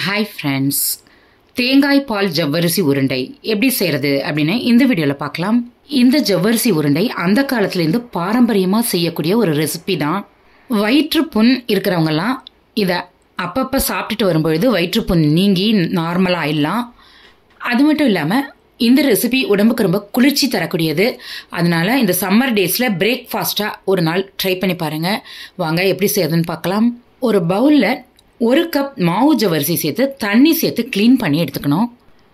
hi friends தேங்காய் பால் ஜவ்வரிசி உருண்டை எப்படி செய்கிறது அப்படின்னு இந்த வீடியோவில் பார்க்கலாம் இந்த ஜவ்வரிசி உருண்டை அந்த காலத்துலேருந்து பாரம்பரியமாக செய்யக்கூடிய ஒரு ரெசிபி தான் வயிற்றுப்புண் இருக்கிறவங்கெல்லாம் இதை அப்பப்போ சாப்பிட்டுட்டு வரும்பொழுது வயிற்றுப்புண் நீங்கி நார்மலாக ஆயிடலாம் அது மட்டும் இல்லாமல் இந்த ரெசிபி உடம்புக்கு ரொம்ப குளிர்ச்சி தரக்கூடியது அதனால இந்த சம்மர் டேஸில் பிரேக்ஃபாஸ்ட்டாக ஒரு நாள் ட்ரை பண்ணி பாருங்கள் வாங்க எப்படி செய்யறதுன்னு பார்க்கலாம் ஒரு பவுலில் ஒரு கப் மாவு ஜவரிசி சேர்த்து தண்ணி சேர்த்து க்ளீன் பண்ணி எடுத்துக்கணும்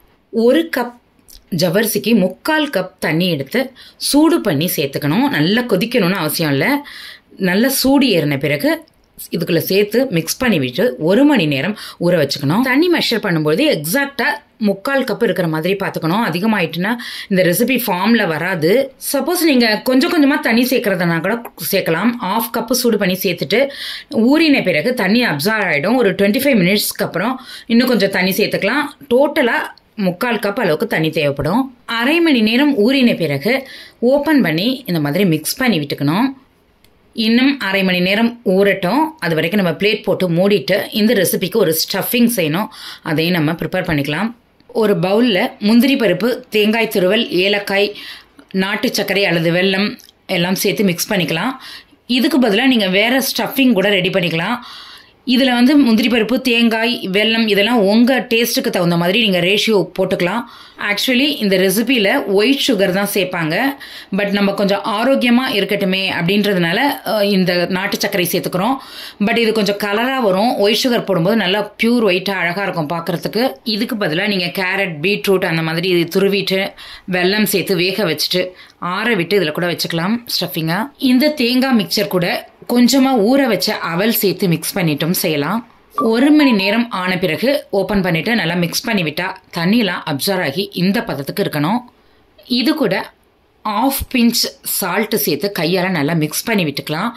ஒரு கப் ஜவரிசிக்கு முக்கால் கப் தண்ணி எடுத்து சூடு பண்ணி சேர்த்துக்கணும் நல்லா கொதிக்கணும்னு அவசியம் இல்லை நல்லா சூடு ஏறின பிறகு இதுக்குள்ள சேர்த்து மிக்ஸ் பண்ணி விட்டு ஒரு மணி நேரம் ஊற வச்சுக்கணும் தண்ணி மெஷர் பண்ணும்போது எக்ஸாக்டாக முக்கால் கப் இருக்கிற மாதிரி பார்த்துக்கணும் அதிகமாயிட்டுனா இந்த ரெசிபி ஃபார்மில் வராது சப்போஸ் நீங்கள் கொஞ்சம் கொஞ்சமாக தண்ணி சேர்க்குறதுனா கூட சேர்க்கலாம் ஆஃப் கப்பு சூடு பண்ணி சேர்த்துட்டு ஊறின பிறகு தண்ணி அப்சர்வ் ஆகிடும் ஒரு டுவெண்ட்டி ஃபைவ் மினிட்ஸ்க்கு அப்புறம் இன்னும் கொஞ்சம் தண்ணி சேர்த்துக்கலாம் டோட்டலாக முக்கால் கப் அளவுக்கு தண்ணி தேவைப்படும் அரை மணி நேரம் ஊறின பிறகு ஓப்பன் பண்ணி இந்த மாதிரி மிக்ஸ் பண்ணி விட்டுக்கணும் இன்னும் அரை மணி நேரம் ஊறட்டும் அது வரைக்கும் நம்ம பிளேட் போட்டு மூடிட்டு இந்த ரெசிபிக்கு ஒரு ஸ்டஃபிங் செய்யணும் அதையும் நம்ம ப்ரிப்பேர் பண்ணிக்கலாம் ஒரு பவுலில் முந்திரி பருப்பு தேங்காய் துருவல் ஏலக்காய் நாட்டு சர்க்கரை அல்லது வெல்லம் எல்லாம் சேர்த்து மிக்ஸ் பண்ணிக்கலாம் இதுக்கு பதிலாக நீங்கள் வேறு ஸ்டஃபிங் கூட ரெடி பண்ணிக்கலாம் இதில் வந்து முந்திரி பருப்பு தேங்காய் வெல்லம் இதெல்லாம் உங்கள் டேஸ்ட்டுக்கு தகுந்த மாதிரி நீங்கள் ரேஷியோ போட்டுக்கலாம் ஆக்சுவலி இந்த ரெசிபியில் ஒயிட் சுகர் தான் சேர்ப்பாங்க பட் நம்ம கொஞ்சம் ஆரோக்கியமாக இருக்கட்டுமே அப்படின்றதுனால இந்த நாட்டு சர்க்கரை சேர்த்துக்கிறோம் பட் இது கொஞ்சம் கலராக வரும் ஒயிட் சுகர் போடும்போது நல்லா பியூர் ஒயிட்டாக அழகாக இருக்கும் பார்க்குறதுக்கு இதுக்கு பதிலாக நீங்கள் கேரட் பீட்ரூட் அந்த மாதிரி துருவிட்டு வெல்லம் சேர்த்து வேக வச்சுட்டு ஆற விட்டு இதில் கூட வச்சுக்கலாம் ஸ்டஃபிங்காக இந்த தேங்காய் மிக்சர் கூட கொஞ்சமாக ஊற வச்ச அவல் சேர்த்து மிக்ஸ் பண்ணிட்டும் செய்யலாம் ஒரு மணி நேரம் ஆன பிறகு ஓப்பன் பண்ணிவிட்டு நல்லா மிக்ஸ் பண்ணி விட்டால் தண்ணியெலாம் அப்சர்வ் ஆகி இந்த பதத்துக்கு இருக்கணும் இது கூட ஆஃப் பிஞ்ச் சால்ட்டு சேர்த்து கையால் நல்லா மிக்ஸ் பண்ணி விட்டுக்கலாம்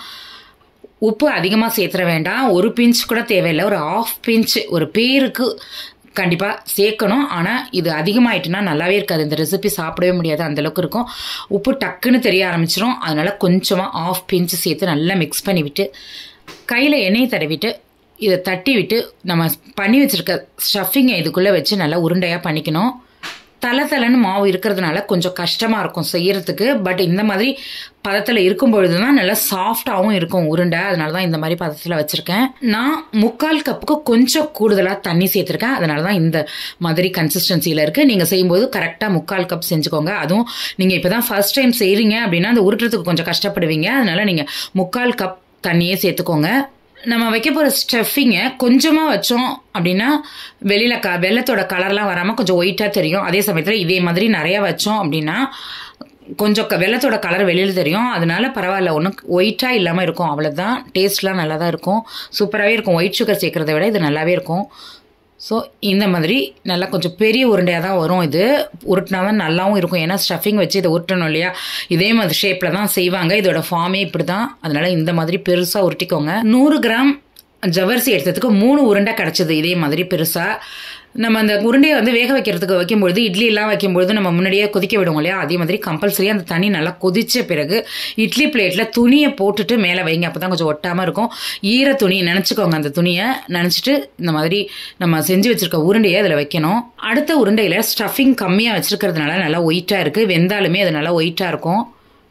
உப்பு அதிகமாக சேர்த்துற வேண்டாம் ஒரு பிஞ்ச் கூட தேவையில்லை ஒரு ஆஃப் பிஞ்ச் ஒரு பேருக்கு கண்டிப்பாக சேர்க்கணும் ஆனால் இது அதிகமாயிட்டுனா நல்லாவே இருக்காது இந்த ரெசிபி சாப்பிடவே முடியாது அந்தளவுக்கு இருக்கும் உப்பு டக்குன்னு தெரிய ஆரம்பிச்சிடும் அதனால் கொஞ்சமாக ஆஃப் பிஞ்சு சேர்த்து நல்லா மிக்ஸ் பண்ணி விட்டு கையில் எண்ணெய் தடவிட்டு இதை தட்டி விட்டு நம்ம பண்ணி வச்சுருக்க ஸ்டஃபிங்கை இதுக்குள்ளே வச்சு நல்லா உருண்டையாக பண்ணிக்கணும் தலை தலைன்னு மாவு இருக்கிறதுனால கொஞ்சம் கஷ்டமாக இருக்கும் செய்யறதுக்கு பட் இந்த மாதிரி பதத்தில் இருக்கும் பொழுது தான் நல்லா சாஃப்டாகவும் இருக்கும் உருண்டை அதனால தான் இந்த மாதிரி பதத்தில் வச்சுருக்கேன் நான் முக்கால் கப்புக்கு கொஞ்சம் கூடுதலாக தண்ணி சேர்த்துருக்கேன் அதனால தான் இந்த மாதிரி கன்சிஸ்டன்சியில் இருக்குது நீங்கள் செய்யும்போது கரெக்டாக முக்கால் கப் செஞ்சுக்கோங்க அதுவும் நீங்கள் இப்போ தான் ஃபர்ஸ்ட் டைம் செய்கிறீங்க அப்படின்னா அந்த உருட்டுறதுக்கு கொஞ்சம் கஷ்டப்படுவீங்க அதனால நீங்கள் முக்கால் கப் தண்ணியே சேர்த்துக்கோங்க நம்ம வைக்க போகிற ஸ்டஃபிங்கை கொஞ்சமாக வச்சோம் அப்படின்னா வெளியில் க வெள்ளத்தோட கலர்லாம் வராமல் கொஞ்சம் ஒயிட்டாக தெரியும் அதே சமயத்தில் இதே மாதிரி நிறையா வச்சோம் அப்படின்னா கொஞ்சம் க வெள்ளத்தோட கலர் வெளியில் தெரியும் அதனால பரவாயில்ல ஒன்றும் ஒயிட்டாக இல்லாமல் இருக்கும் அவ்வளோதான் டேஸ்ட்லாம் நல்லா தான் இருக்கும் சூப்பராகவே இருக்கும் ஒயிட் சுகர் சேர்க்குறத விட இது நல்லாவே இருக்கும் ஸோ இந்த மாதிரி நல்லா கொஞ்சம் பெரிய உருண்டையாக தான் வரும் இது உருட்டினா தான் நல்லாவும் இருக்கும் ஏன்னா ஸ்டஃபிங் வச்சு இதை உருட்டணும் இல்லையா இதே மாதிரி ஷேப்பில் தான் செய்வாங்க இதோட ஃபார்மே இப்படி தான் அதனால் இந்த மாதிரி பெருசாக உருட்டிக்கோங்க நூறு கிராம் ஜவரிசி எடுத்ததுக்கு மூணு உருண்டை கிடச்சிது இதே மாதிரி பெருசாக நம்ம அந்த உருண்டையை வந்து வேக வைக்கிறதுக்கு வைக்கும்பொழுது இட்லிலாம் வைக்கும்பொழுது நம்ம முன்னாடியே கொதிக்க விடுவோம் இல்லையா அதே மாதிரி கம்பல்சரி அந்த தண்ணி நல்லா கொதிச்ச பிறகு இட்லி பிளேட்டில் துணியை போட்டுட்டு மேலே வைங்க அப்போ தான் கொஞ்சம் ஒட்டாமல் இருக்கும் ஈர துணி நினச்சிக்கோங்க அந்த துணியை நினச்சிட்டு இந்த மாதிரி நம்ம செஞ்சு வச்சுருக்க உருண்டையை அதில் வைக்கணும் அடுத்த உருண்டையில் ஸ்டஃபிங் கம்மியாக வச்சுருக்கிறதுனால நல்லா ஒயிட்டாக இருக்குது வெந்தாலுமே அது நல்லா ஒயிட்டாக இருக்கும்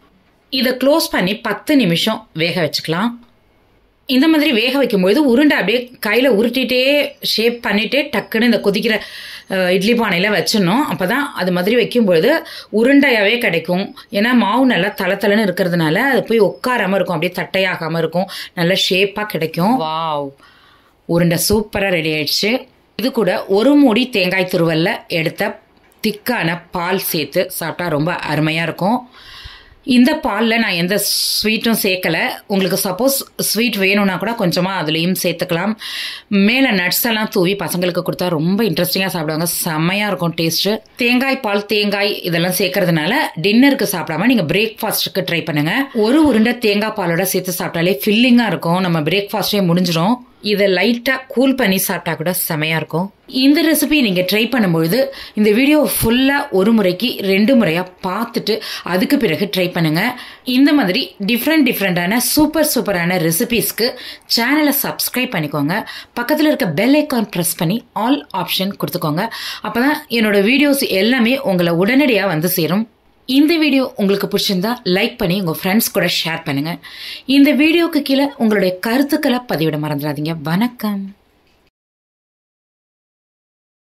இதை க்ளோஸ் பண்ணி பத்து நிமிஷம் வேக வச்சுக்கலாம் இந்த மாதிரி வேக வைக்கும்பொழுது உருண்டை அப்படியே கையில் உருட்டிகிட்டே ஷேப் பண்ணிகிட்டே டக்குன்னு இந்த கொதிக்கிற இட்லி பானையில் வச்சிடணும் அப்போ தான் அது மாதிரி வைக்கும்பொழுது உருண்டையாகவே கிடைக்கும் ஏன்னா மாவு நல்லா தலை தலைன்னு இருக்கிறதுனால அது போய் உட்காராமல் இருக்கும் அப்படியே தட்டையாகாமல் இருக்கும் நல்ல ஷேப்பாக கிடைக்கும் வாவ் உருண்டை சூப்பராக ரெடி ஆயிடுச்சு இது கூட ஒரு மூடி தேங்காய் துருவலில் எடுத்த திக்கான பால் சேர்த்து சாப்பிட்டா ரொம்ப அருமையாக இருக்கும் இந்த பாலில் நான் எந்த ஸ்வீட்டும் சேர்க்கலை உங்களுக்கு சப்போஸ் ஸ்வீட் வேணும்னா கூட கொஞ்சமாக அதுலேயும் சேர்த்துக்கலாம் மேலே நட்ஸ் எல்லாம் தூவி பசங்களுக்கு கொடுத்தா ரொம்ப இன்ட்ரெஸ்டிங்காக சாப்பிடுவாங்க செம்மையாக இருக்கும் டேஸ்ட்டு தேங்காய் பால் தேங்காய் இதெல்லாம் சேர்க்கறதுனால டின்னருக்கு சாப்பிடாம நீங்கள் பிரேக்ஃபாஸ்ட்டுக்கு ட்ரை பண்ணுங்கள் ஒரு உருண்டை தேங்காய் பாலோட சேர்த்து சாப்பிட்டாலே ஃபில்லிங்காக இருக்கும் நம்ம பிரேக்ஃபாஸ்ட்டே முடிஞ்சிடும் இதை லைட்டாக கூல் பண்ணி சாப்பிட்டா கூட செமையாக இருக்கும் இந்த ரெசிபி நீங்கள் ட்ரை பண்ணும்பொழுது இந்த வீடியோ ஃபுல்லாக ஒரு முறைக்கு ரெண்டு முறையாக பார்த்துட்டு அதுக்கு பிறகு ட்ரை பண்ணுங்கள் இந்த மாதிரி டிஃப்ரெண்ட் டிஃப்ரெண்ட்டான சூப்பர் சூப்பரான ரெசிபீஸ்க்கு சேனலை சப்ஸ்கிரைப் பண்ணிக்கோங்க பக்கத்தில் இருக்க பெல் ஐக்கான் ப்ரெஸ் பண்ணி ஆல் ஆப்ஷன் கொடுத்துக்கோங்க அப்போ தான் என்னோட வீடியோஸ் எல்லாமே உங்களை உடனடியாக வந்து சேரும் இந்த வீடியோ உங்களுக்கு பிடிச்சிருந்தா லைக் பண்ணி உங்கள் ஃப்ரெண்ட்ஸ் கூட ஷேர் பண்ணுங்கள் இந்த வீடியோக்கு கீழே உங்களுடைய கருத்துக்களை பதிவிட மறந்துடாதீங்க வணக்கம்